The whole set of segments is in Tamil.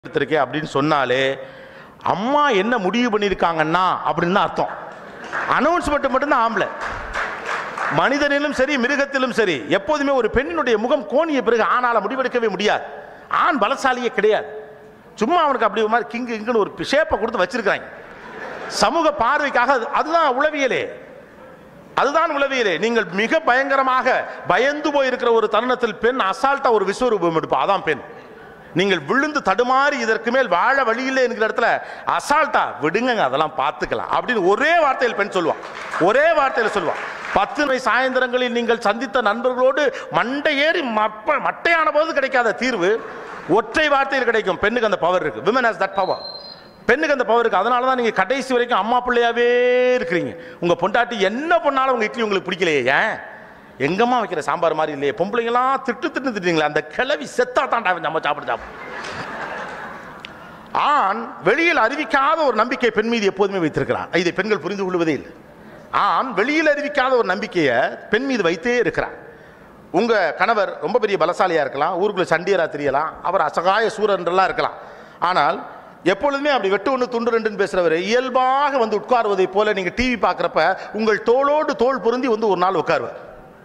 எடுத்திருக்கேன் அப்படின்னு சொன்னாலே அம்மா என்ன முடிவு பண்ணியிருக்காங்கன்னா அப்படின்னு தான் அர்த்தம் அனௌன்ஸ்மெண்ட் மட்டும்தான் ஆம்பளை மனிதனிலும் சரி மிருகத்திலும் சரி எப்போதுமே ஒரு பெண்ணினுடைய முகம் கோணிய பிறகு ஆணால முடிவெடுக்கவே முடியாது ஆண் பலசாலியே கிடையாது சும்மா அவனுக்கு அப்படி ஒரு மாதிரி கிங்கு இங்குன்னு ஒரு ஷேப்பை கொடுத்து வச்சிருக்காங்க சமூக பார்வைக்காக அது- அதுதான் உளவியலே அதுதான் உளவியலே நீங்கள் மிக பயங்கரமாக பயந்து போயிருக்கிற ஒரு தருணத்தில் பெண் அசால்ட்டா ஒரு விஸ்வரூபம் எடுப்பா அதான் பெண் நீங்கள் விழுந்து தடுமாறி இதற்கு மேல் வாழ வழியில்லை என்கிற இடத்துல அசால்ட்டா விடுங்க அதெல்லாம் பார்த்துக்கலாம் அப்படின்னு ஒரே வார்த்தையில் பெண் சொல்லுவான் ஒரே வார்த்தையில் சொல்லுவான் பத்து மணி சாயந்தரங்களில் நீங்கள் சந்தித்த நண்பர்களோடு மண்டை ஏறி மப்ப மட்டையான போது கிடைக்காத தீர்வு ஒற்றை வார்த்தையில் கிடைக்கும் பெண்ணுக்கு அந்த பவர் இருக்கு விமன் ஹஸ் தட் பவர் பெண்ணுக்கு அந்த பவர் இருக்கு அதனால தான் நீங்க கடைசி வரைக்கும் அம்மா பிள்ளையாவே இருக்கிறீங்க உங்க பொண்டாட்டி என்ன பண்ணாலும் உங்க இட்லி உங்களுக்கு பிடிக்கலையே ஏன் எங்கம்மா வைக்கிற சாம்பார் மாதிரி இல்லையே பொம்பளைங்களாம் திட்டு திட்டு திட்டுங்களா அந்த கிளவி செத்தா தாண்டா நம்ம சாப்பிட சாப்பிடும் ஆண் வெளியில் அறிவிக்காத ஒரு நம்பிக்கை பெண் மீது எப்போதுமே வைத்திருக்கிறான் இதை பெண்கள் புரிந்து கொள்வதே இல்லை ஆண் வெளியில் அறிவிக்காத ஒரு நம்பிக்கையை பெண் மீது வைத்தே இருக்கிறான் உங்க கணவர் ரொம்ப பெரிய பலசாலியா இருக்கலாம் ஊருக்குள்ள சண்டியரா தெரியலாம் அவர் அசகாய சூரன்றெல்லாம் இருக்கலாம் ஆனால் எப்பொழுதுமே அப்படி வெட்டு ஒன்று துண்டு ரெண்டுன்னு பேசுறவர் இயல்பாக வந்து உட்காருவதை போல நீங்க டிவி பார்க்குறப்ப உங்கள் தோளோடு தோள் பொருந்தி வந்து ஒரு நாள் உட்காருவார்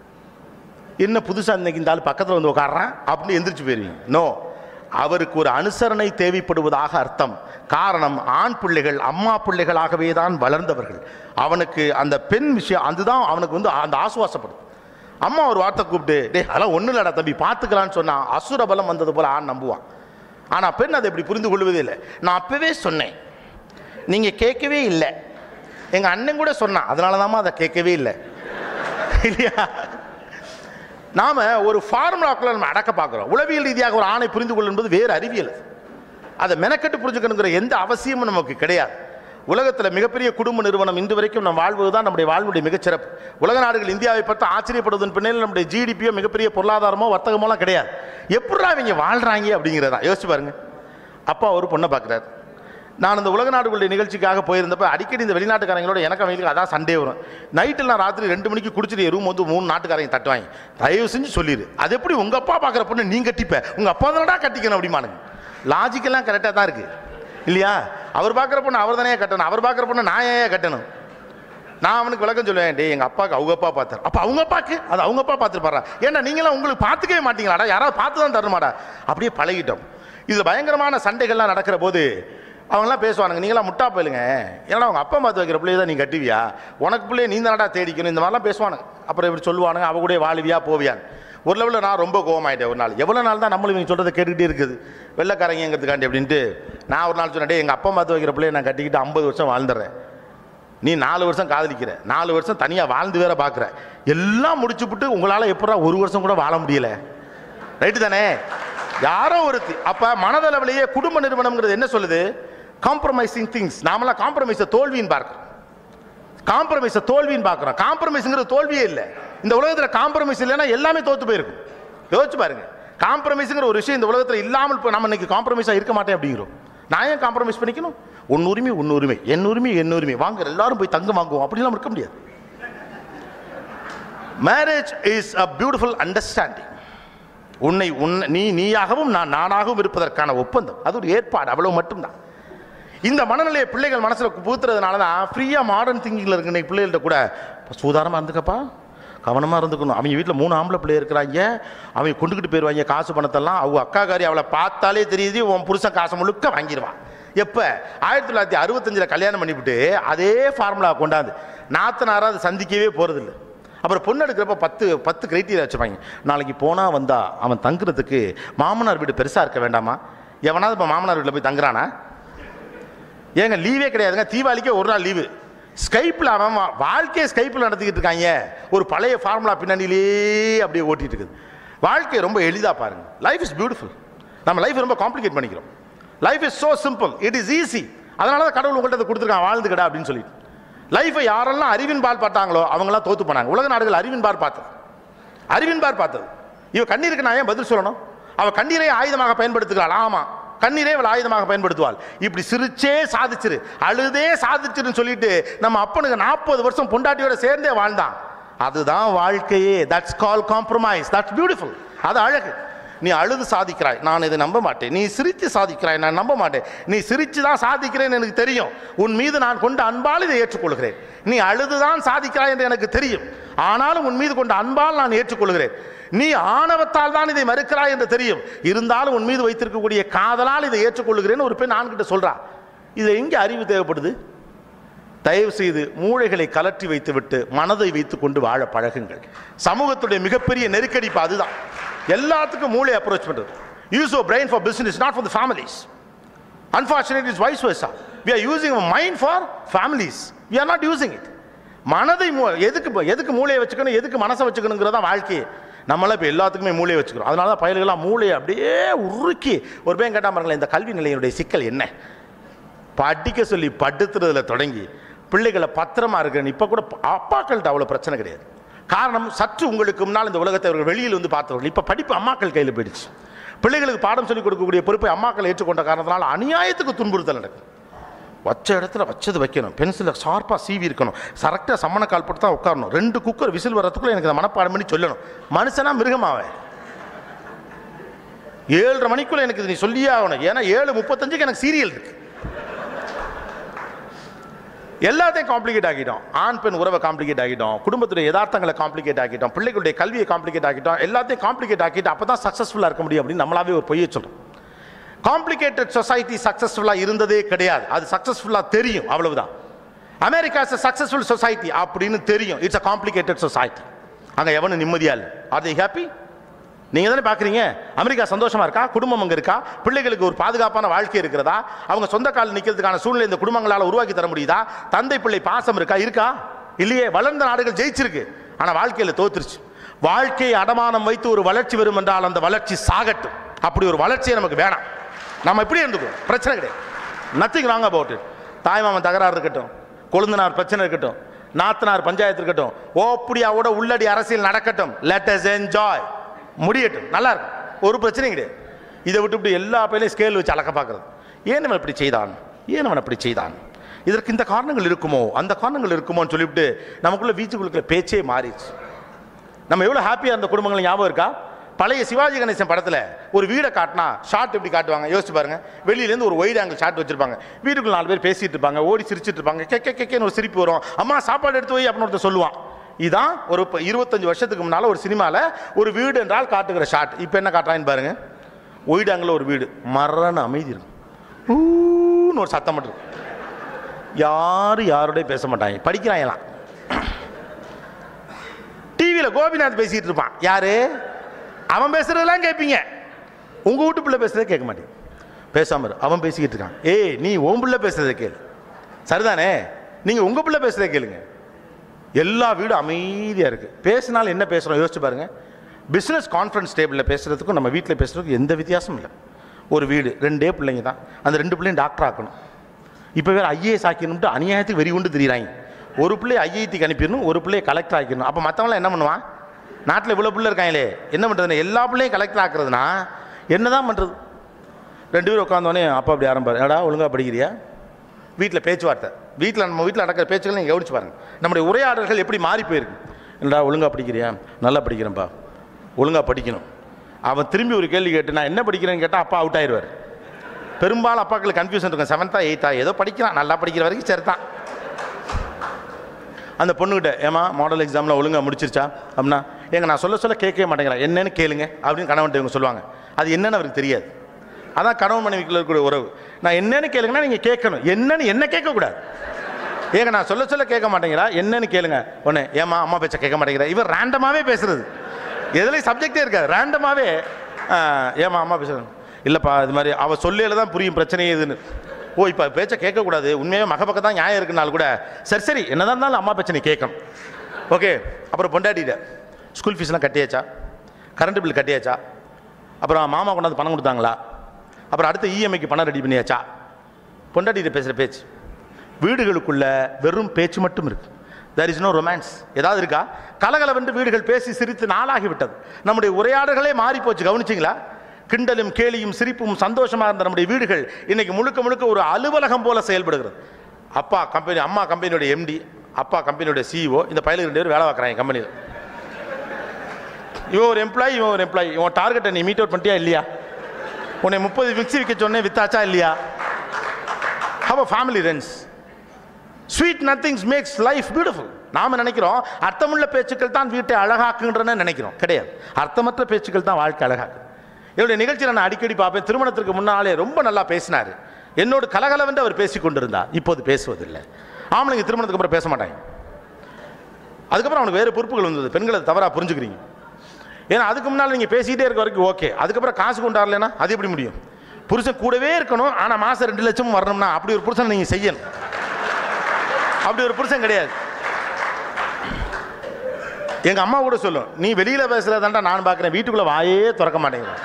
என்ன புதுசா இன்னைக்கு இந்த ஆள் பக்கத்தில் வந்து உட்காடுறான் அப்படின்னு எந்திரிச்சு போயிருவீங்க நோ அவருக்கு ஒரு அனுசரணை தேவைப்படுவதாக அர்த்தம் காரணம் ஆண் பிள்ளைகள் அம்மா பிள்ளைகளாகவே தான் வளர்ந்தவர்கள் அவனுக்கு அந்த பெண் விஷயம் அதுதான் அவனுக்கு வந்து அந்த ஆசுவாசப்படும் அம்மா ஒரு வார்த்தை கூப்பிட்டு டே அதெல்லாம் ஒன்றும் இல்லடா தம்பி பார்த்துக்கலான்னு சொன்னா அசுர பலம் வந்தது போல ஆண் நம்புவான் ஆனால் பெண் அதை இப்படி புரிந்து கொள்வதே இல்லை நான் அப்பவே சொன்னேன் நீங்கள் கேட்கவே இல்லை எங்கள் அண்ணன் கூட சொன்னான் அதனால தாம்மா அதை கேட்கவே இல்லை இல்லையா நாம ஒரு ஃபார்முலாக்குள்ள நம்ம அடக்க பார்க்குறோம் உளவியல் ரீதியாக ஒரு ஆணை புரிந்து கொள்ளும் என்பது வேறு அறிவியல் அது. அதை மெனக்கெட்டு புரிஞ்சுக்கணுங்கிற எந்த அவசியமும் நமக்கு கிடையாது உலகத்தில் மிகப்பெரிய குடும்ப நிறுவனம் இன்று வரைக்கும் நம் வாழ்வது தான் நம்முடைய வாழ்வுடைய மிகச்சிறப்பு உலக நாடுகள் இந்தியாவை பார்த்து ஆச்சரியப்படுவதன் பின்னில் நம்முடைய ஜிடிபியோ மிகப்பெரிய பொருளாதாரமோ வர்த்தகமோலாம் கிடையாது எப்படா இவங்க வாழ்றாங்க அப்படிங்கிறதா யோசிச்சு பாருங்க அப்பா ஒரு பொண்ணை பார்க்குறாரு நான் இந்த உலக நாடுகளுடைய நிகழ்ச்சிக்காக போயிருந்தப்ப அடிக்கடி இந்த வெளிநாட்டுக்காரங்களோட எனக்கு அவங்களுக்கு அதான் சண்டே வரும் நைட்டில் நான் ராத்திரி ரெண்டு மணிக்கு குடிச்சிட்டு ரூம் வந்து மூணு நாட்டுக்காரங்க தட்டுவாங்க தயவு செஞ்சு சொல்லிடு அது எப்படி உங்கள் அப்பா பார்க்குற பொண்ணு நீ கட்டிப்ப உங்கள் அப்பா தானடா கட்டிக்கணும் அப்படிமானுங்க லாஜிக்கெல்லாம் கரெக்டாக தான் இருக்குது இல்லையா அவர் பார்க்குற பொண்ணு அவர் தானே கட்டணும் அவர் பார்க்குற பொண்ணு நான் ஏன் கட்டணும் நான் அவனுக்கு விளக்கம் சொல்லுவேன் டேய் எங்கள் அப்பாவுக்கு அவங்க அப்பா பார்த்தார் அப்போ அவங்க அப்பாக்கு அது அவங்க அப்பா பார்த்துருப்பாரா ஏன்னா நீங்களாம் உங்களுக்கு பார்த்துக்கவே மாட்டீங்களாடா யாராவது பார்த்து தான் தரணுமாடா அப்படியே பழகிட்டோம் இதில் பயங்கரமான சண்டைகள்லாம் நடக்கிற போது அவங்களாம் பேசுவானுங்க நீங்களாம் முட்டா போயிலுங்க ஏன்னா அவங்க அப்பா பார்த்து வைக்கிற பிள்ளைய தான் நீ கட்டுவியா உனக்கு பிள்ளைய நீ தானடா தேடிக்கணும் இந்த மாதிரிலாம் பேசுவானுங்க அப்புறம் இப்படி சொல்லுவானுங்க அவ கூட வாழுவியா போவியான்னு ஒரு லெவலில் நான் ரொம்ப கோவமாயிட்டேன் ஒரு நாள் எவ்வளோ நாள் தான் நம்மளும் இவங்க சொல்கிறத கேட்டுக்கிட்டே இருக்குது வெள்ளைக்காரங்கிறதுக்காண்டி அப்படின்ட்டு நான் ஒரு நாள் சொன்னேன் டேய் எங்கள் அப்பா பார்த்து வைக்கிற பிள்ளைய நான் கட்டிக்கிட்டு ஐம்பது வருஷம் வாழ்ந்துடுறேன் நீ நாலு வருஷம் காதலிக்கிற நாலு வருஷம் தனியாக வாழ்ந்து வேற பார்க்குற எல்லாம் முடிச்சுப்புட்டு உங்களால் எப்படா ஒரு வருஷம் கூட வாழ முடியல ரைட்டு தானே யாரோ ஒருத்தி அப்போ மனதளவிலேயே குடும்ப நிறுவனம்ங்கிறது என்ன சொல்லுது காம்ப்ரமைசிங் திங்ஸ் நாமெல்லாம் காம்ப்ரமைஸை தோல்வின்னு பார்க்குறோம் காம்ப்ரமைஸை தோல்வின்னு பார்க்குறோம் காம்ப்ரமைஸுங்கிறது தோல்வியே இல்லை இந்த உலகத்தில் காம்ப்ரமைஸ் இல்லைன்னா எல்லாமே தோத்து போயிருக்கும் யோசிச்சு பாருங்க காம்ப்ரமைஸுங்கிற ஒரு விஷயம் இந்த உலகத்தில் இல்லாமல் இப்போ நம்ம இன்னைக்கு காம்ப்ரமைஸாக இருக்க மாட்டேன் அப்படிங்கிறோம் நான் ஏன் காம்ப்ரமைஸ் பண்ணிக்கணும் உன் உரிமை உன் உரிமை என் உரிமை என் உரிமை வாங்க எல்லாரும் போய் தங்கம் வாங்குவோம் அப்படிலாம் இருக்க முடியாது marriage is a beautiful understanding உன்னை உன் நீ நீயாகவும் நான் நானாகவும் இருப்பதற்கான ஒப்பந்தம் அது ஒரு ஏற்பாடு அவ்வளவு மட்டும்தான் இந்த மனநிலையை பிள்ளைகள் மனசில் புகுத்துறதுனால தான் ஃப்ரீயாக மாடர்ன் திங்கிங்கில் இருக்க இன்னைக்கு பிள்ளைகள்ட்ட கூட சூதாரமாக இருந்துக்கப்பா கவனமாக இருந்துக்கணும் அவங்க வீட்டில் மூணு ஆம்பளை பிள்ளை இருக்கிறாங்க அவங்க கொண்டுக்கிட்டு போயிடுவாங்க காசு பணத்தெல்லாம் அவங்க அக்காக்காரி அவளை பார்த்தாலே தெரியுது உன் புருஷன் காசை முழுக்க வாங்கிடுவான் எப்போ ஆயிரத்தி தொள்ளாயிரத்தி அறுபத்தஞ்சில் கல்யாணம் பண்ணிவிட்டு அதே ஃபார்முலா கொண்டாந்து நாத்தனாராக அதை சந்திக்கவே போகிறதில்ல அப்புறம் பொண்ணு எடுக்கிறப்ப பத்து பத்து கிரைட்டீரியா வச்சுருப்பாங்க நாளைக்கு போனால் வந்தா அவன் தங்குறதுக்கு மாமனார் வீடு பெருசாக இருக்க வேண்டாமா எவனாவது இப்போ மாமனார் வீட்டில் போய் தங்குறானா ஏங்க லீவே கிடையாதுங்க தீபாவளிக்கே ஒரு நாள் லீவு ஸ்கைப்பில் அவன் வா- வாழ்க்கையை ஸ்கைப்பில் நடத்திக்கிட்டு இருக்காங்க ஒரு பழைய ஃபார்முலா பின்னணியிலே அப்படியே ஓட்டிட்டு இருக்குது வாழ்க்கை ரொம்ப எளிதாக பாருங்க லைஃப் இஸ் பியூட்டிஃபுல் நம்ம லைஃப் ரொம்ப காம்ப்ளிகேட் பண்ணிக்கிறோம் life is so simple it is easy அதனால தான் கடவுள் உங்கள்கிட்ட அதை கொடுத்துருக்கான் வாழ்ந்துக்கடா அப்படின்னு சொல்லிட்டு லைஃப்பை யாரெல்லாம் அறிவின் பால் பார்த்தாங்களோ அவங்களாம் தோத்து போனாங்க உலக நாடுகள் அறிவின் பால் பார்த்தது அறிவின் பார் பார்த்தது இவ கண்ணீருக்கு நான் ஏன் பதில் சொல்லணும் அவ கண்ணீரை ஆயுதமாக பயன்படுத்துகிறாள் ஆமா கண்ணீரை அவள் ஆயுதமாக பயன்படுத்துவாள் இப்படி சிரிச்சே சாதிச்சிரு அழுதே சாதிச்சிருன்னு சொல்லிட்டு நம்ம அப்பனுக்கு நாற்பது வருஷம் பொண்டாட்டியோட சேர்ந்தே வாழ்ந்தான் அதுதான் வாழ்க்கையே that's call compromise that's beautiful அது அழகு நீ அழுது சாதிக்கிறாய் நான் இதை நம்ப மாட்டேன் நீ சிரித்து சாதிக்கிறாய் நான் நம்ப மாட்டேன் நீ சிரித்து தான் சாதிக்கிறேன்னு எனக்கு தெரியும் உன் மீது நான் கொண்ட அன்பால் இதை ஏற்றுக்கொள்கிறேன் நீ அழுதுதான் சாதிக்கிறாய் என்று எனக்கு தெரியும் ஆனாலும் உன் மீது கொண்ட அன்பால் நான் ஏற்றுக்கொள்கிறேன் நீ ஆணவத்தால் தான் இதை மறுக்கிறாய் என்று தெரியும் இருந்தாலும் உன் மீது வைத்திருக்கக்கூடிய காதலால் இதை ஏற்றுக்கொள்கிறேன்னு ஒரு பெண் ஆண்கிட்ட சொல்றா இது எங்கே அறிவு தேவைப்படுது தயவு செய்து மூளைகளை கலற்றி வைத்துவிட்டு மனதை வைத்துக் கொண்டு வாழ பழகுங்கள் சமூகத்துடைய மிகப்பெரிய நெருக்கடி இப்ப அதுதான் எல்லாத்துக்கும் மூளை அப்ரோச் பண்றது use our brain for business not for the families unfortunate is vice versa we are using our mind for families we are not using it மனதை மூ- எதுக்கு இப்ப- எதுக்கு மூளையை வச்சுக்கணும் எதுக்கு மனசை வச்சுக்கணுங்கிறதா வாழ்க்கையே நம்மளாம் இப்போ எல்லாத்துக்குமே மூளையை வச்சுக்கிறோம் அதனால தான் பயல்கள்லாம் மூளையை அப்படியே உருக்கி ஒரு பையன் கேட்டால் பாருங்களேன் இந்த கல்வி நிலையினுடைய சிக்கல் என்ன படிக்க சொல்லி படுத்துறதுல தொடங்கி பிள்ளைகளை பத்திரமா இருக்கணும் இப்போ கூட அப்பாக்கள்கிட்ட அவ்வளோ பிரச்சனை கிடையாது காரணம் சற்று உங்களுக்கு முன்னால் இந்த உலகத்தை அவர்கள் வெளியில் வந்து பார்த்தவர்கள் இப்போ படிப்பு அம்மாக்கள் கையில் போயிடுச்சு பிள்ளைகளுக்கு பாடம் சொல்லிக் கொடுக்கக்கூடிய பொறுப்பை அம்மாக்கள் ஏற்றுக்கொண்ட காரணத்தினால அநியாயத்துக்கு துன்புறுத்தல் நடக்குது வச்ச இடத்துல வச்சது வைக்கணும் பென்சிலை ஷார்ப்பாக சீவி இருக்கணும் கரெக்டாக சம்மண கால் போட்டு தான் உட்காரணும் ரெண்டு குக்கர் விசில் வர்றதுக்குள்ள எனக்கு இந்த மனப்பாடம் பண்ணி சொல்லணும் மனுஷனா மிருகமாவே ஏழரை மணிக்குள்ள எனக்கு இது நீ சொல்லியே ஆகணும் ஏன்னா ஏழு முப்பத்தஞ்சுக்கு எனக்கு சீரியல் இருக்கு எல்லாத்தையும் காம்ப்ளிகேட் ஆக்கிட்டோம் ஆண் பெண் உறவை காம்ப்ளிகேட் ஆக்கிட்டோம் குடும்பத்துடைய யதார்த்தங்களை காம்ப்ளிகேட் ஆக்கிட்டோம் பிள்ளைகளுடைய கல்வியை காம்ப்ளிகேட் ஆக்கிட்டோம் எல்லாத்தையும் காம்ப்ளிகேட் ஆக்கிட்டு அப்போ தான் சக்ஸஸ்ஃபுல்லாக இருக்க முடியும் அப்படின்னு நம்மளாவே ஒரு பொய்யை சொல்றோம் காம்ப்ளிகேட்டட் சொசைட்டி சக்ஸஸ்ஃபுல்லாக இருந்ததே கிடையாது அது சக்ஸஸ்ஃபுல்லாக தெரியும் அவ்வளவுதான் அமெரிக்கா இஸ் சக்ஸஸ்ஃபுல் சொசைட்டி அப்படின்னு தெரியும் இட்ஸ் அ காம்ப்ளிகேட்டட் சொசைட்டி அங்கே எவனும் நிம்மதியா இல்லை ஆர் they ஹாப்பி நீங்கள் தானே பார்க்குறீங்க அமெரிக்கா சந்தோஷமா இருக்கா குடும்பம் அங்கே இருக்கா பிள்ளைகளுக்கு ஒரு பாதுகாப்பான வாழ்க்கை இருக்கிறதா அவங்க சொந்த காலில் நிற்கிறதுக்கான சூழ்நிலை இந்த குடும்பங்களால் உருவாக்கி தர முடியுதா தந்தை பிள்ளை பாசம் இருக்கா இருக்கா இல்லையே வளர்ந்த நாடுகள் ஜெயிச்சிருக்கு ஆனால் வாழ்க்கையில் தோத்துருச்சு வாழ்க்கையை அடமானம் வைத்து ஒரு வளர்ச்சி வரும் என்றால் அந்த வளர்ச்சி சாகட்டும் அப்படி ஒரு வளர்ச்சியை நமக்கு வேணாம் நம்ம எப்படி இருந்துக்குவோம் பிரச்சனை கிடையாது நத்திங் ராங் அபவுட் இட் தாய்மாமன் தகராறு இருக்கட்டும் கொழுந்தனார் பிரச்சனை இருக்கட்டும் நாத்தனார் பஞ்சாயத்து இருக்கட்டும் ஓப்படியாவோட உள்ளடி அரசியல் நடக்கட்டும் லெட் us என்ஜாய் முடியட்டும் நல்லா இருக்கும் ஒரு பிரச்சனையும் கிடையாது இதை விட்டு இப்படி எல்லா பையிலையும் ஸ்கேல் வச்சு அளக்க பார்க்கறது ஏன் அவன் இப்படி செய்தான் ஏன் அவன் அப்படி செய்தான் இதற்கு இந்த காரணங்கள் இருக்குமோ அந்த காரணங்கள் இருக்குமோன்னு சொல்லிவிட்டு நமக்குள்ள வீச்சுக்குள்ள பேச்சே மாறிடுச்சு நம்ம எவ்வளோ ஹாப்பியாக இருந்த குடும்பங்கள் ஞாபகம் இருக்கா பழைய சிவாஜி கணேசன் படத்தில் ஒரு வீடை காட்டினா ஷாட் எப்படி காட்டுவாங்க யோசிச்சு பாருங்க வெளியிலேருந்து ஒரு ஒயிட் ஆங்கிள் ஷாட் வச்சிருப்பாங்க வீட்டுக்குள்ள நாலு பேர் பேசிட்டு இருப்பாங்க ஓடி சிரிச்சிட்டு இருப்பாங்க கே கே கேன்னு ஒரு சிரிப்பு வரும் அம்மா சாப்பாடு எடுத்து போய் அப்படின்னு ஒருத்தர் சொல்லுவான் இதான் ஒரு இப்போ இருபத்தஞ்சு வருஷத்துக்கு முன்னால் ஒரு சினிமாவில் ஒரு வீடு என்றால் காட்டுகிற ஷாட் இப்போ என்ன காட்டுறான்னு பாருங்க ஒயிட் ஆங்கிள் ஒரு வீடு மரண அமைதி இருக்கும் ஊன்னு ஒரு சத்தம் மட்டும் இருக்கும். யாரும் யாரோடய பேச மாட்டாங்க படிக்கிறாங்களாம் டிவியில் கோபிநாத் பேசிட்டு இருப்பான் யாரு அவன் பேசுறதெல்லாம் கேட்பீங்க உங்க வீட்டு பிள்ளை பேசுறதை கேட்க மாட்டேங்க பேசாம இரு. அவன் பேசிக்கிட்டு இருக்கான் ஏய் நீ உன் பிள்ளை பேசுறதை கேளு சரிதானே நீங்க உங்க பிள்ளை பேசுறதை கேளுங்க எல்லா வீடும் அமைதியா இருக்கு பேசினாலும் என்ன பேசுறோம் யோசிச்சு பாருங்க பிசினஸ் கான்ஃபரன்ஸ் டேபிளில் பேசுறதுக்கும் நம்ம வீட்டில் பேசுறதுக்கும் எந்த வித்தியாசமும் இல்லை ஒரு வீடு ரெண்டே பிள்ளைங்க தான் அந்த ரெண்டு பிள்ளையும் டாக்டர் ஆக்கணும் இப்போ வேற ஐஏஎஸ் ஆக்கணும்ட்டு அநியாயத்துக்கு வெறி கொண்டு திரியிறாங்க ஒரு பிள்ளைய ஐஐடிக்கு அனுப்பிடணும் ஒரு பிள்ளைய கலெக்டர் ஆக்கிடணும் அப்போ மற்றவங்களாம் என்ன பண்ணுவான் நாட்டில் இவ்வளோ பிள்ளை இருக்காங்களே என்ன பண்ணுறதுன்னு எல்லா பிள்ளையும் கலெக்டர் ஆக்குறதுனா என்ன தான் பண்ணுறது ரெண்டு பேரும் உட்காந்தோடனே அப்பா அப்படி ஆரம்பார் ஏடா ஒழுங்காக படிக்கிறியா வீட்டில் பேச்சுவார்த்தை வீட்டில் நம்ம வீட்டில் நடக்கிற பேச்சுக்களை நீங்கள் கவனிச்சு பாருங்க நம்முடைய உரையாடல்கள் எப்படி மாறி போயிருக்கு என்னடா ஒழுங்காக படிக்கிறியா நல்லா படிக்கிறேன்ப்பா ஒழுங்காக படிக்கணும் அவன் திரும்பி ஒரு கேள்வி கேட்டு நான் என்ன படிக்கிறேன்னு கேட்டால் அப்பா அவுட் ஆயிடுவார் பெரும்பாலும் அப்பாக்களுக்கு கன்ஃபியூஷன் இருக்கும் செவன்த்தா எயித்தா ஏதோ படிக்கிறான் நல்லா படிக்கிற வரைக்கும் சரி தான் அந்த பொண்ணுகிட்ட ஏமா மாடல் எக்ஸாமில் ஒழுங்கா முடிச்சிருச்சா அப்படின்னா ஏங்க நான் சொல்ல சொல்ல கேட்கவே மாட்டேங்கிறேன் என்னன்னு கேளுங்க அப்படின்னு கணவன்ட்ட இவங்க சொல்லுவாங்க அது என்னன்னு அவருக்கு தெரியாது அதான் கணவன் மனைவிக்குள்ள இருக்கிற உறவு நான் என்னன்னு கேளுங்கன்னா நீங்கள் கேட்கணும் என்னன்னு என்ன கேட்கக்கூடாது ஏங்க நான் சொல்ல சொல்ல கேட்க மாட்டேங்கிறா என்னன்னு கேளுங்க ஒன்று ஏமா அம்மா பேச்ச கேட்க மாட்டேங்கிறா இவர் ரேண்டமாகவே பேசுறது எதுலேயும் சப்ஜெக்டே இருக்காது ரேண்டமாகவே ஏமா அம்மா பேசுறது இல்லைப்பா இது மாதிரி அவள் சொல்லையில தான் புரியும் பிரச்சனையே இதுன்னு ஓ இப்போ பேச்சை கேட்கக்கூடாது உண்மையாகவே மக பக்கம் தான் நியாயம் இருக்குனாலும் கூட சரி சரி என்னதான் இருந்தாலும் அம்மா பேச்சை நீ கேட்கணும் ஓகே அப்புறம் பொண்டாட்டிட்ட ஸ்கூல் ஃபீஸ்லாம் கட்டியாச்சா கரண்ட் பில் கட்டியாச்சா அப்புறம் மாமா கொண்டாந்து பணம் கொடுத்தாங்களா அப்புறம் அடுத்த இஎம்ஐக்கு பணம் ரெடி பண்ணியாச்சா பொண்டாட்டிகிட்ட பேசுகிற பேச்சு வீடுகளுக்குள்ள வெறும் பேச்சு மட்டும் இருக்கு தேர் இஸ் நோ ரொமான்ஸ் ஏதாவது இருக்கா கலகலவென்று வீடுகள் பேசி சிரித்து நாளாகி விட்டது நம்முடைய உரையாடல்களே மாறி போச்சு கவனிச்சிங்களா கிண்டலும் கேலியும் சிரிப்பும் சந்தோஷமா இருந்த நம்முடைய வீடுகள் இன்னைக்கு முழுக்க முழுக்க ஒரு அலுவலகம் போல செயல்படுகிறது அப்பா கம்பெனி அம்மா கம்பெனியோட எம்டி அப்பா கம்பெனியோட சிஇஓ இந்த பயில ரெண்டு பேரும் வேலை பார்க்குறாங்க கம்பெனியில் இவன் ஒரு எம்ப்ளாயி இவன் ஒரு எம்ப்ளாயி இவன் டார்கெட்டை நீ மீட் அவுட் பண்ணிட்டியா இல்லையா உன்னை முப்பது மிக்ஸி விற்க சொன்னேன் வித்தாச்சா இல்லையா how a family runs sweet nothings makes life beautiful நாம நினைக்கிறோம் அர்த்தமுள்ள பேச்சுக்கள் தான் வீட்டை அழகாக்குன்றன்னு நினைக்கிறோம் கிடையாது அர்த்தமற்ற பேச்சுக்கள் தான் வாழ்க்கை அழகாக்கு என்னுடைய நிகழ்ச்சியில் நான் அடிக்கடி பார்ப்பேன் திருமணத்திற்கு முன்னாலே ரொம்ப நல்லா பேசினார் என்னோடு கலகலவென்று அவர் பேசி கொண்டிருந்தார் இப்போது பேசுவதில்லை ஆம்பளைங்க திருமணத்துக்கு அப்புறம் பேச மாட்டாங்க அதுக்கப்புறம் அவனுக்கு வேறு பொறுப்புகள் வந்தது பெண்களை தவறாக புரிஞ்சுக்கிறீங்க ஏன்னா அதுக்கு முன்னால் நீங்கள் பேசிக்கிட்டே இருக்க வரைக்கும் ஓகே அதுக்கப்புறம் காசு கொண்டு வரலன்னா அது எப்படி முடியும் புருஷன் கூடவே இருக்கணும் ஆனால் மாதம் ரெண்டு லட்சமும் வரணும்னா அப்படி ஒரு புருஷன் நீங்கள் செய்யணும் அப்படி ஒரு புருஷன் கிடையாது எங்க அம்மா கூட சொல்லும் நீ வெளியில பேசுறதாண்டா நான் பார்க்குறேன் வீட்டுக்குள்ள வாயே திறக்க மாட்டேங்கிறேன்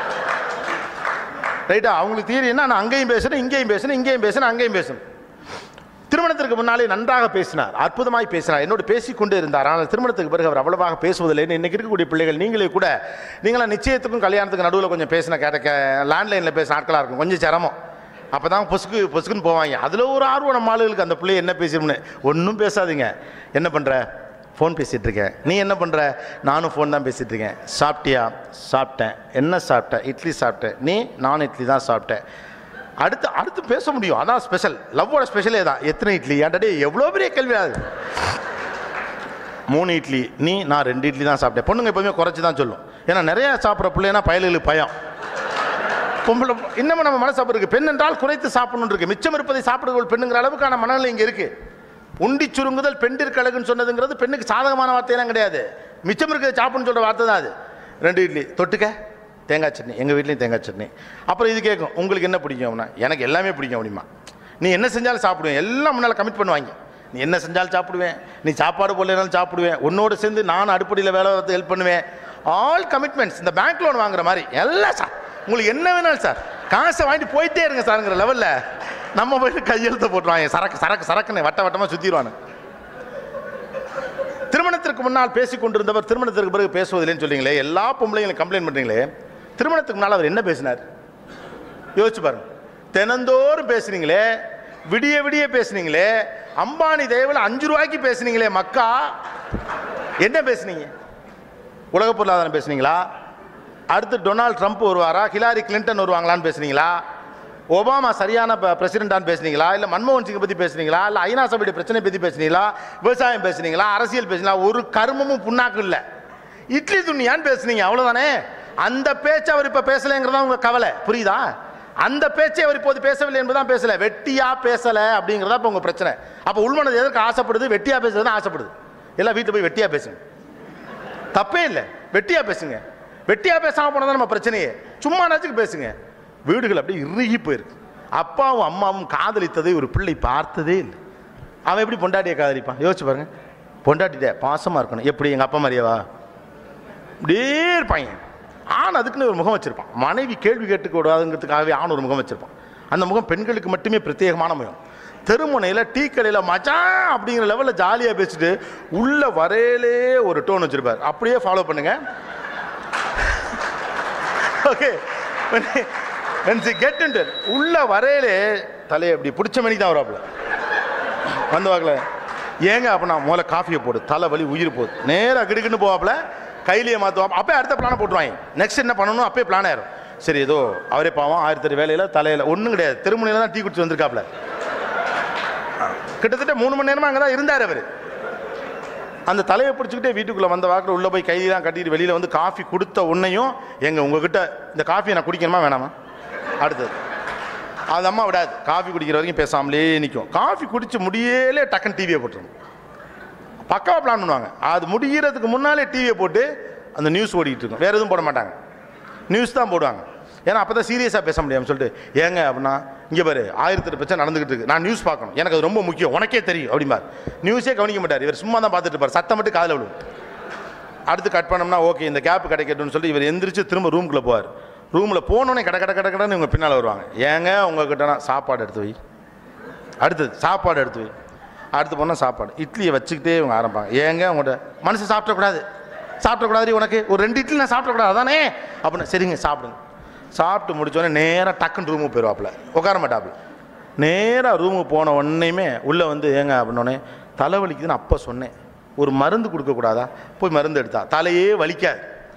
ரைட்டா அவங்களுக்கு தீரி என்ன நான் அங்கேயும் பேசுறேன் இங்கேயும் பேசுறேன் இங்கேயும் பேசுறேன் அங்கேயும் பேசுறேன் திருமணத்திற்கு முன்னாலே நன்றாக பேசினார் அற்புதமாய் பேசினார் என்னோடு பேசிக்கொண்டே இருந்தார் ஆனால் திருமணத்துக்கு பிறகு அவர் அவ்வளவாக பேசுவதில்லை இன்னைக்கு இருக்கக்கூடிய பிள்ளைகள் நீங்களே கூட நீங்களாம் நிச்சயத்துக்கும் கல்யாணத்துக்கு நடுவில் கொஞ்சம் பேசின கேட்ட லேண்ட்லைனில் பேசின ஆட்களாக இருக்கும் கொஞ்சம் சிரமம் அப்போ தான் பொசுக்கு பொசுக்குன்னு போவாங்க அதில் ஒரு ஆர்வம் நம்ம ஆளுகளுக்கு அந்த பிள்ளை என்ன பேசிடும்னு ஒன்றும் பேசாதீங்க என்ன பண்ணுற ஃபோன் பேசிகிட்டு இருக்கேன் நீ என்ன பண்ணுற நானும் ஃபோன் தான் பேசிகிட்டு இருக்கேன் சாப்பிட்டியா சாப்பிட்டேன் என்ன சாப்பிட்டேன் இட்லி சாப்பிட்டேன் நீ நான் இட்லி தான் சாப்பிட்டேன் அடுத்து அடுத்து பேச முடியும் அதான் ஸ்பெஷல் லவ்வோட ஸ்பெஷலே தான் எத்தனை இட்லி ஏன்டா எவ்வளோ பெரிய கேள்வி அது மூணு இட்லி நீ நான் ரெண்டு இட்லி தான் சாப்பிட்டேன் பொண்ணுங்க எப்பவுமே குறைச்சி தான் சொல்லும் ஏன்னா நிறைய சாப்பிட்ற பிள்ளைனா பயலுகளுக்கு பயம் பொம்பளை இன்னமும் நம்ம மனசு இருக்கு பெண் என்றால் குறைத்து சாப்பிடணும் இருக்கு மிச்சம் இருப்பதை சாப்பிடுவோம் பெண்ணுங்கிற அளவுக்கான மனநிலை இங்கே இருக்கு உண்டி சுருங்குதல் பெண்டிற்கு அழகுன்னு சொன்னதுங்கிறது பெண்ணுக்கு சாதகமான வார்த்தையெல்லாம் கிடையாது மிச்சம் இருக்கிறது சாப்பிடணும்னு சொல்ற வார்த்தை தான் அது ரெண்டு இட்லி தொட்டுக்க தேங்காய் சட்னி எங்கள் வீட்லேயும் தேங்காய் சட்னி அப்புறம் இது கேட்கும் உங்களுக்கு என்ன பிடிக்கும் அப்படின்னா எனக்கு எல்லாமே பிடிக்கும் அப்படிமா நீ என்ன செஞ்சாலும் சாப்பிடுவேன் எல்லாம் முன்னால் கமிட் பண்ணுவாங்க நீ என்ன செஞ்சாலும் சாப்பிடுவேன் நீ சாப்பாடு போடலைனாலும் சாப்பிடுவேன் உன்னோட சேர்ந்து நான் அடுப்படியில் வேலை பார்த்து ஹெல்ப் பண்ணுவேன் ஆல் கமிட்மெண்ட்ஸ் இந்த பேங்க் லோன் வாங்குற மாதிரி எல்லாம் சார் உங்களுக்கு என்ன வேணாலும் சார் காசை வாங்கிட்டு போயிட்டே இருங்க சார்ங்கிற லெவலில் நம்ம போயிட்டு கையெழுத்த போட்டுருவாங்க சரக்கு சரக்கு சரக்குன்னு வட்ட வட்டமாக சுற்றிடுவானு திருமணத்திற்கு முன்னால் பேசிக் கொண்டிருந்தவர் திருமணத்திற்கு பிறகு பேசுவதில்லைன்னு சொல்றீங்களே எல்லா பொம்பளைங்களும் கம்ப்ளைண்ட் பண்ணுறீங்களே திருமணத்துக்கு முன்னால் அவர் என்ன பேசினார் யோசிச்சு பாருங்க தினந்தோறும் பேசுனீங்களே விடிய விடிய பேசுனீங்களே அம்பானி தயவில் அஞ்சு ரூபாய்க்கு பேசுனீங்களே மக்கா என்ன பேசுனீங்க உலக பொருளாதாரம் பேசுனீங்களா அடுத்து டொனால்ட் ட்ரம்ப் வருவாரா ஹிலாரி கிளின்டன் வருவாங்களான்னு பேசுனீங்களா ஒபாமா சரியான பிரசிடென்டான்னு பேசுனீங்களா இல்லை மன்மோகன் சிங்கை பற்றி பேசுனீங்களா இல்லை ஐநா சபையுடைய பிரச்சனை பற்றி பேசுனீங்களா விவசாயம் பேசுனீங்களா அரசியல் பேசுனீங்களா ஒரு கர்மமும் புண்ணாக்கு இல்லை இட்லி துணியான்னு பேசுனீங்க அவ்வளோதானே அந்த பேச்சு அவர் இப்போ பேசலைங்கிறதா உங்க கவலை புரியுதா அந்த பேச்சை அவர் இப்போது பேசவில்லை என்பதுதான் பேசல வெட்டியா பேசல அப்படிங்கிறதா இப்போ உங்க பிரச்சனை அப்போ உள்மனது எதற்கு ஆசைப்படுது வெட்டியா பேசுறது தான் ஆசைப்படுது எல்லாம் வீட்டில் போய் வெட்டியா பேசுங்க தப்பே இல்லை வெட்டியா பேசுங்க வெட்டியா பேசாம போனதான் நம்ம பிரச்சனையே சும்மா நாச்சுக்கு பேசுங்க வீடுகள் அப்படியே இறுகி போயிருக்கு அப்பாவும் அம்மாவும் காதலித்ததை ஒரு பிள்ளை பார்த்ததே இல்லை அவன் எப்படி பொண்டாட்டியை காதலிப்பான் யோசிச்சு பாருங்க பொண்டாட்டிட்ட பாசமா இருக்கணும் எப்படி எங்க அப்பா மாதிரியாவா இப்படியே இருப்பாங்க ஆண் அதுக்குன்னு ஒரு முகம் வச்சிருப்பான் மனைவி கேள்வி கேட்டுக்க கூடாதுங்கிறதுக்காகவே ஆண் ஒரு முகம் வச்சிருப்பான் அந்த முகம் பெண்களுக்கு மட்டுமே பிரத்யேகமான முகம் தெருமுனையில் டீ கடையில் மச்சான் அப்படிங்கிற லெவலில் ஜாலியாக பேசிட்டு உள்ள வரையிலே ஒரு டோன் வச்சிருப்பார் அப்படியே ஃபாலோ பண்ணுங்க okay when she get into it, உள்ள வரையிலே தலையை அப்படி பிடிச்ச மணிக்கு தான் வராப்புல வந்து வாக்கல ஏங்க அப்ப நான் முதல்ல காஃபியை போடு தலை வலி உயிர் போகுது நேராக கிடுக்குன்னு போவாப்புல கையிலேயே மாற்றுவான் அப்போ அடுத்த பிளானை போட்டுருவாங்க நெக்ஸ்ட் என்ன பண்ணணும் அப்பயே பிளான் ஆயிரும் சரி ஏதோ அவரே பாவம் ஆயிரத்தி எட்டு வேலையில் தலையில் ஒன்றும் கிடையாது திருமணியில் தான் டீ குடிச்சு வந்திருக்காப்புல கிட்டத்தட்ட மூணு மணி நேரமா அங்கே தான் இருந்தார் அவர் அந்த தலையை பிடிச்சிக்கிட்டே வீட்டுக்குள்ளே வந்த வாக்கில் உள்ளே போய் கையெல்லாம் கட்டிட்டு வெளியில் வந்து காஃபி கொடுத்த உன்னையும் எங்க உங்ககிட்ட இந்த காஃபியை நான் குடிக்கணுமா வேணாமா அடுத்தது அது அம்மா விடாது காஃபி குடிக்கிற வரைக்கும் பேசாமலே நிற்கும் காஃபி குடிச்சு முடியலே டக்குன்னு டிவியை போட்டுரும் பக்காவாக பிளான் பண்ணுவாங்க அது முடிகிறதுக்கு முன்னாலே டிவியை போட்டு அந்த நியூஸ் ஓடிட்டு இருக்கும் வேறு எதுவும் போட மாட்டாங்க நியூஸ் தான் போடுவாங்க ஏன்னா அப்போ தான் சீரியஸாக பேச முடியாமல் சொல்லிட்டு ஏங்க அப்படின்னா இங்கே பாரு ஆயிரத்தி எட்டு பிரச்சனை நடந்துகிட்டு இருக்கு நான் நியூஸ் பார்க்கணும் எனக்கு அது ரொம்ப முக்கியம் உனக்கே தெரியும் அப்படிம்பார் நியூஸே கவனிக்க மாட்டார் இவர் சும்மா தான் பார்த்துட்டு இருப்பார் சத்தம் மட்டும் காதில் விழுவும் அடுத்து கட் பண்ணோம்னா ஓகே இந்த கேப் கிடைக்கட்டும்னு சொல்லி இவர் எந்திரிச்சு திரும்ப ரூமுக்குள்ளே போவார் ரூமில் போனோடனே கட கட கட கடன்னு இவங்க பின்னால் வருவாங்க ஏங்க உங்ககிட்ட சாப்பாடு எடுத்து வை அடுத்தது சாப்பாடு எடுத்து வை அடுத்து போனால் சாப்பாடு இட்லியை வச்சுக்கிட்டே இவங்க ஆரம்பிப்பாங்க ஏங்க உங்கள்கிட்ட மனுஷன் சாப்பிடக்கூடாது சாப்பிடக்கூடாது உனக்கு ஒரு ரெண்டு இட்லி நான் சாப்பிடக்கூடாது அதானே அப்படின்னு சரிங்க சாப்பிடுங்க சாப்பிட்டு முடிச்சோடனே நேராக டக்குன்னு ரூமுக்கு போயிடுவாப்புல உட்கார மாட்டாப்புல நேராக ரூமுக்கு போன உடனேயுமே உள்ளே வந்து ஏங்க அப்படின்னோடனே தலை வலிக்குதுன்னு அப்போ சொன்னேன் ஒரு மருந்து கொடுக்கக்கூடாதா போய் மருந்து எடுத்தா தலையே வலிக்காது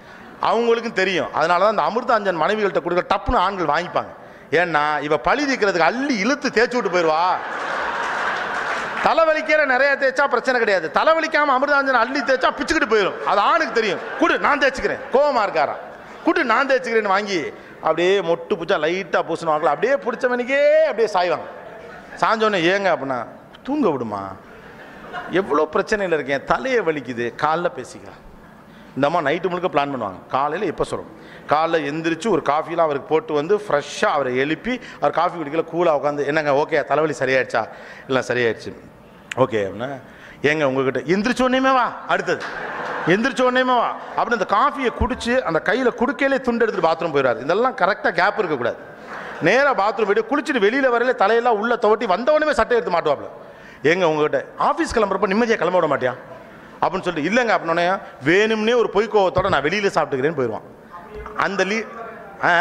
அவங்களுக்கும் தெரியும் அதனால தான் அந்த அமிர்தாஞ்சன் மனைவிகள்கிட்ட கொடுக்க டப்புன்னு ஆண்கள் வாங்கிப்பாங்க ஏன்னா இவ பழி தீக்கிறதுக்கு அள்ளி இழுத்து தேய்ச்சி விட்டு போயிடுவா தலைவலிக்கிற நிறைய தேய்ச்சா பிரச்சனை கிடையாது தலைவலிக்காம அமிர்தாஞ்சன் அள்ளி தேய்ச்சா பிச்சுக்கிட்டு போயிடும் அது ஆணுக்கு தெரியும் குடு நான் தேய்ச்சிக்கிறேன் கோவமா இருக்காராம் குடு நான் தேய்ச்சிக்கிறேன்னு வாங்கி அப்படியே மொட்டு பிடிச்சா லைட்டாக பூசினுவாங்களா அப்படியே பிடிச்சவனுக்கே அப்படியே சாய்வாங்க சாஞ்சோடனே ஏங்க அப்படின்னா தூங்க விடுமா எவ்வளோ பிரச்சனையில் இருக்கேன் தலையை வலிக்குது காலைல பேசிக்கலாம் இந்த அம்மா நைட்டு முழுக்க பிளான் பண்ணுவாங்க காலையில் எப்போ சொல்லணும் காலைல எந்திரிச்சு ஒரு காஃபிலாம் அவருக்கு போட்டு வந்து ஃப்ரெஷ்ஷாக அவரை எழுப்பி அவர் காஃபி குடிக்கல கூலாக உட்காந்து என்னங்க ஓகே தலைவலி சரியாயிடுச்சா இல்லை சரியாயிடுச்சு ஓகே அப்படின்னா ஏங்க உங்ககிட்ட எந்திரிச்ச உடனேமே வா அடுத்தது எந்திரிச்ச உடனேமே வா அப்படின்னு அந்த காஃபியை குடிச்சு அந்த கையில் குடுக்கையிலே துண்டு எடுத்துட்டு பாத்ரூம் போயிடுவார் இதெல்லாம் கரெக்டாக கேப் இருக்கக்கூடாது நேராக பாத்ரூம் போயிட்டு குளிச்சுட்டு வெளியில் வரையில தலையெல்லாம் உள்ள துவட்டி வந்த உடனே சட்டை எடுத்து மாட்டுவாப்ல ஏங்க உங்ககிட்ட ஆஃபீஸ் கிளம்புறப்ப நிம்மதியாக கிளம்ப விட மாட்டியா அப்படின்னு சொல்லிட்டு இல்லைங்க அப்படின்னே வேணும்னே ஒரு பொய் கோவத்தோட நான் வெளியில் சாப்பிட்டுக்கிறேன்னு போயிடுவான் அந்த லீ ஆ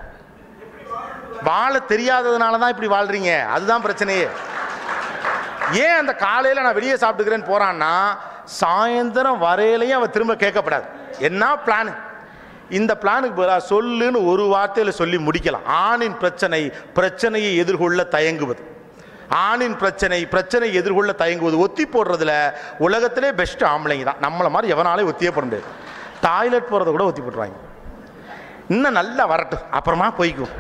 வாழ தெரியாததுனால தான் இப்படி வாழ்றீங்க அதுதான் பிரச்சனையே ஏன் அந்த காலையில் நான் வெளியே சாப்பிட்டுக்கிறேன்னு போறான்னா சாயந்தரம் வரையிலையும் அவன் திரும்ப கேட்கப்படாது என்ன பிளான் இந்த பிளானுக்கு பதிலாக சொல்லுன்னு ஒரு வார்த்தையில் சொல்லி முடிக்கலாம் ஆணின் பிரச்சனை பிரச்சனையை எதிர்கொள்ள தயங்குவது ஆணின் பிரச்சனை பிரச்சனை எதிர்கொள்ள தயங்குவது ஒத்தி போடுறதுல உலகத்திலே பெஸ்ட் ஆம்பளைங்க தான் நம்மளை மாதிரி எவனாலே ஒத்தியே போட முடியாது டாய்லெட் போகிறத கூட ஒத்தி போட்டுருவாங்க இன்னும் நல்லா வரட்டும் அப்புறமா போய்க்கும்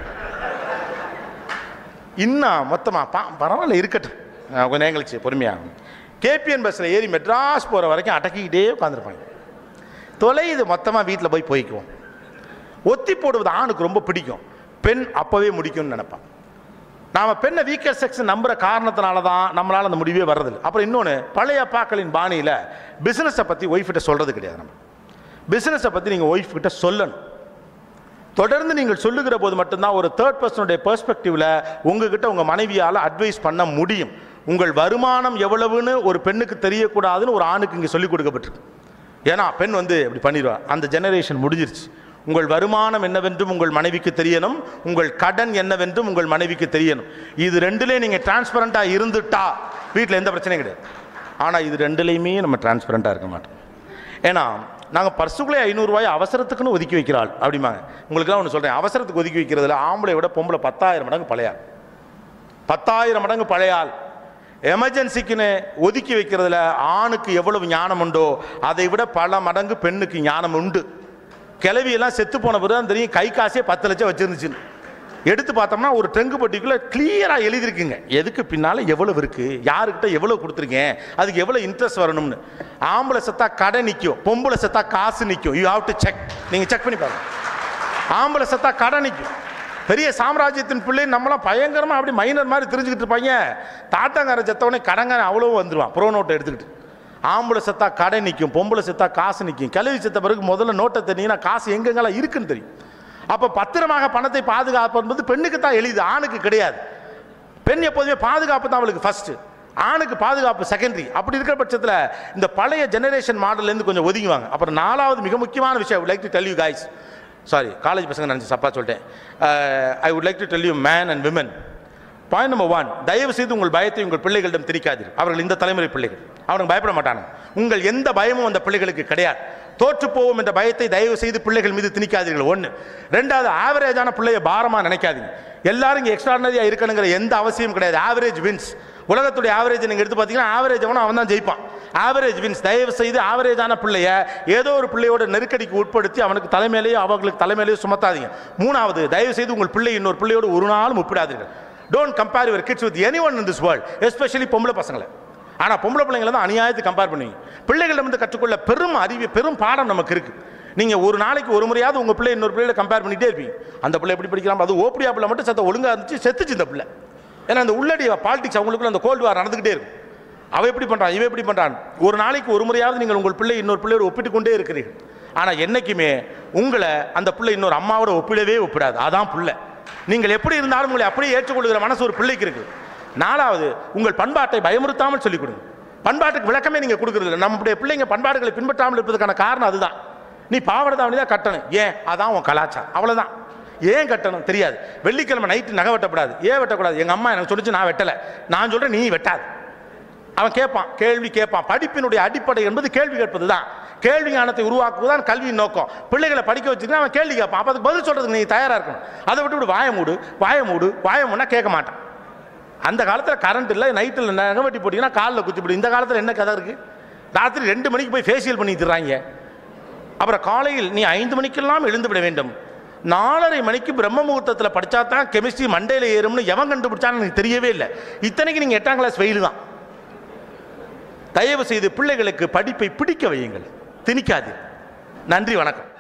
இன்னும் மொத்தமாக பா பரவாயில்ல இருக்கட்டும் அஹ் கொஞ்ச நேரம் கழிச்சு பொறுமையாக கேபிஎன் பஸ்ஸில் ஏறி மெட்ராஸ் போகிற வரைக்கும் அடக்கிக்கிட்டே உட்காந்துருப்பாங்க தொலையுது மொத்தமாக வீட்டில் போய் போய்க்குவோம் ஒத்தி போடுவது ஆணுக்கு ரொம்ப பிடிக்கும் பெண் அப்போவே முடிக்கும்னு நினைப்பான் நாம் பெண்ணை வீக்கர் செக்ஸ் நம்புற காரணத்தினால தான் நம்மளால் அந்த முடிவே வர்றதில்லை அப்புறம் இன்னொன்று பழைய அப்பாக்களின் பாணியில் பிஸ்னஸை பற்றி ஒய்ஃப்கிட்ட சொல்கிறது கிடையாது நம்ம பிஸ்னஸை பற்றி நீங்கள் ஒய்ஃப் கிட்ட சொல்லணும் தொடர்ந்து நீங்கள் சொல்லுகிற போது மட்டும்தான் ஒரு தேர்ட் பர்சனுடைய பெர்ஸ்பெக்டிவ்ல உங்ககிட்ட உங்க மனைவியால் அட்வைஸ் பண்ண முடியும் உங்கள் வருமானம் எவ்வளவுன்னு ஒரு பெண்ணுக்கு தெரியக்கூடாதுன்னு ஒரு ஆணுக்கு இங்கே சொல்லிக் கொடுக்கப்பட்டிருக்கு ஏன்னா பெண் வந்து இப்படி பண்ணிடுவா அந்த ஜெனரேஷன் முடிஞ்சிருச்சு உங்கள் வருமானம் என்னவென்றும் உங்கள் மனைவிக்கு தெரியணும் உங்கள் கடன் என்னவென்றும் உங்கள் மனைவிக்கு தெரியணும் இது ரெண்டுலேயே நீங்கள் டிரான்ஸ்பரண்ட்டாக இருந்துட்டா வீட்டில் எந்த பிரச்சனையும் கிடையாது ஆனால் இது ரெண்டுலேயுமே நம்ம டிரான்ஸ்பரண்ட்டாக இருக்க மாட்டோம் ஏன்னா நாங்கள் பர்சுக்குள்ளே ஐநூறுரூவாய் அவசரத்துக்குன்னு ஒதுக்கி வைக்கிறாள் அப்படிம்பாங்க உங்களுக்குலாம் ஒன்று சொல்கிறேன் அவசரத்துக்கு ஒதுக்கி வைக்கிறதுல ஆம்பளை விட பொம்பளை பத்தாயிரம் மடங்கு பழையாள் பத்தாயிரம் மடங்கு பழையாள் எமர்ஜென்சிக்குன்னு ஒதுக்கி வைக்கிறதுல ஆணுக்கு எவ்வளவு ஞானம் உண்டோ அதை விட பல மடங்கு பெண்ணுக்கு ஞானம் உண்டு கிளவியெல்லாம் செத்து போன பிறகு தான் தெரியும் கை காசே பத்து லட்சம் வச்சிருந்துச்சுன்னு எடுத்து பார்த்தோம்னா ஒரு டெங்கு பட்டிக்குள்ள கிளியராக எழுதியிருக்குங்க எதுக்கு பின்னால் எவ்வளவு இருக்கு யாருக்கிட்ட எவ்வளவு கொடுத்துருக்கேன் அதுக்கு எவ்வளோ இன்ட்ரெஸ்ட் வரணும்னு ஆம்பளை செத்தா கடை நிற்கும் பொம்பளை செத்தா காசு நிற்கும் யூ ஹாவ் டு செக் நீங்கள் செக் பண்ணி பாருங்க ஆம்பளை செத்தா கடை நிற்கும் பெரிய சாம்ராஜ்யத்தின் பிள்ளை நம்மளாம் பயங்கரமாக அப்படி மைனர் மாதிரி தெரிஞ்சுக்கிட்டு இருப்பாங்க தாத்தாங்கார செத்தவொடனே கடங்காரன் அவ்வளோ வந்துடுவான் ப்ரோ நோட்டை எடுத்துக்கிட்டு ஆம்பளை செத்தா கடை நிற்கும் பொம்பளை செத்தா காசு நிற்கும் கிளவி செத்த பிறகு முதல்ல நோட்டை தெரிஞ்சிங்கன்னா காசு எங்கெங்கெல்லாம் இருக்குன்னு தெரியும் அப்போ பத்திரமாக பணத்தை பாதுகாப்பு என்பது பெண்ணுக்கு தான் எளிது ஆணுக்கு கிடையாது பெண் எப்போதுமே பாதுகாப்பு தான் அவளுக்கு ஃபர்ஸ்ட் ஆணுக்கு பாதுகாப்பு செகண்டரி அப்படி இருக்கிற பட்சத்தில் இந்த பழைய ஜெனரேஷன் மாடல்லேருந்து கொஞ்சம் ஒதுங்குவாங்க அப்புறம் நாலாவது மிக முக்கியமான விஷயம் like to tell you guys sorry college பசங்க நினச்சி சப்பா சொல்லிட்டேன் I would like to tell you man and women point number one தயவு செய்து உங்கள் பயத்தை உங்கள் பிள்ளைகளிடம் திரிக்காதீர்கள் அவர்கள் இந்த தலைமுறை பிள்ளைகள் அவனுக்கு பயப்பட மாட்டானுங்க உங்கள் எந்த பயமும் அந்த பிள்ளைகளுக்கு கிடையாது தோற்று போவோம் என்ற பயத்தை தயவு செய்து பிள்ளைகள் மீது திணிக்காதீர்கள் ஒன்று ரெண்டாவது ஆவரேஜான பிள்ளைய பாரமா நினைக்காதீங்க எல்லாரும் இங்கே எக்ஸ்ட்ராடனரியாக இருக்கணுங்கிற எந்த அவசியம் கிடையாது ஆவரேஜ் வின்ஸ் உலகத்துடைய ஆவரேஜ் நீங்கள் எடுத்து பார்த்தீங்கன்னா ஆவரேஜ் அவனும் அவன் தான் ஜெயிப்பான் ஆவரேஜ் வின்ஸ் தயவு செய்து ஆவரேஜான பிள்ளைய ஏதோ ஒரு பிள்ளையோட நெருக்கடிக்கு உட்படுத்தி அவனுக்கு தலைமையிலேயோ அவங்களுக்கு தலைமையிலேயோ சுமத்தாதீங்க மூணாவது தயவு செய்து உங்கள் பிள்ளை இன்னொரு பிள்ளையோடு ஒரு நாளும் ஒப்பிடாதீர்கள் don't compare your kids with anyone in this world especially பொம்பளை பசங்களை ஆனால் பொம்பளை பிள்ளைங்களை தான் அநியாயத்துக்கு கம்பேர் பண்ணுவீங்க பிள்ளைகளிடம் வந்து கற்றுக்கொள்ள பெரும் அறிவு பெரும் பாடம் நமக்கு இருக்கு நீங்கள் ஒரு நாளைக்கு ஒரு முறையாவது உங்கள் பிள்ளை இன்னொரு பிள்ளைகளை கம்பேர் பண்ணிட்டே இருப்பீங்க அந்த பிள்ளை எப்படி படிக்கலாம் அது ஓப்படியா பிள்ளை மட்டும் சத்த ஒழுங்காக இருந்துச்சு செத்துச்சு இந்த பிள்ளை ஏன்னா அந்த உள்ளடி பாலிடிக்ஸ் அவங்களுக்குள்ள அந்த கோல்டு வார் நடந்துக்கிட்டே இருக்கும் அவ எப்படி பண்றான் இவன் எப்படி பண்றான் ஒரு நாளைக்கு ஒரு முறையாவது நீங்கள் உங்கள் பிள்ளை இன்னொரு பிள்ளையோட ஒப்பிட்டு கொண்டே இருக்கிறீர்கள் ஆனால் என்னைக்குமே உங்களை அந்த பிள்ளை இன்னொரு அம்மாவோட ஒப்பிடவே ஒப்பிடாது அதான் பிள்ளை நீங்கள் எப்படி இருந்தாலும் உங்களை அப்படியே ஏற்றுக்கொள்கிற மனசு ஒரு பிள்ளைக்கு இருக்கு நாலாவது உங்கள் பண்பாட்டை பயமுறுத்தாமல் சொல்லிக் கொடுங்க பண்பாட்டுக்கு விளக்கமே நீங்கள் கொடுக்குறது இல்லை நம்முடைய பிள்ளைங்க பண்பாடுகளை பின்பற்றாமல் இருப்பதற்கான காரணம் அதுதான் நீ பாவடை தாவணி தான் கட்டணும் ஏன் அதான் உன் கலாச்சாரம் அவ்வளவுதான் ஏன் கட்டணும் தெரியாது வெள்ளிக்கிழமை நைட்டு நகை வெட்டக்கூடாது ஏன் வெட்டக்கூடாது எங்கள் அம்மா எனக்கு சொல்லிச்சு நான் வெட்டலை நான் சொல்கிறேன் நீ வெட்டாது அவன் கேட்பான் கேள்வி கேட்பான் படிப்பினுடைய அடிப்படை என்பது கேள்வி கேட்பது தான் கேள்வி ஞானத்தை உருவாக்குவதுதான் கல்வியின் நோக்கம் பிள்ளைகளை படிக்க வச்சுட்டு அவன் கேள்வி கேட்பான் அப்போ அதுக்கு பதில் சொல்றதுக்கு நீ தயாரா இருக்கணும் அதை விட்டு விட்டு வாய மூடு வாய மூடு வாய மூடனா கேட்க மாட்டான் அந்த காலத்தில் கரண்ட் இல்லை நைட்டில் நகவட்டி போட்டிங்கன்னா காலில் குத்திப்பிடும் இந்த காலத்தில் என்ன கதை இருக்கு ராத்திரி ரெண்டு மணிக்கு போய் ஃபேஷியல் பண்ணி தர்றாங்க அப்புறம் காலையில் நீ ஐந்து மணிக்கெல்லாம் எழுந்து விட வேண்டும் நாலரை மணிக்கு பிரம்ம முகூர்த்தத்தில் படித்தா தான் கெமிஸ்ட்ரி மண்டையில் ஏறும்னு எவன் கண்டுபிடிச்சான்னு எனக்கு தெரியவே இல்லை இத்தனைக்கு நீங்கள் எட்டாம் கிளாஸ் ஃபெயில் தான் தயவு செய்து பிள்ளைகளுக்கு படிப்பை பிடிக்க வையுங்கள் திணிக்காது நன்றி வணக்கம்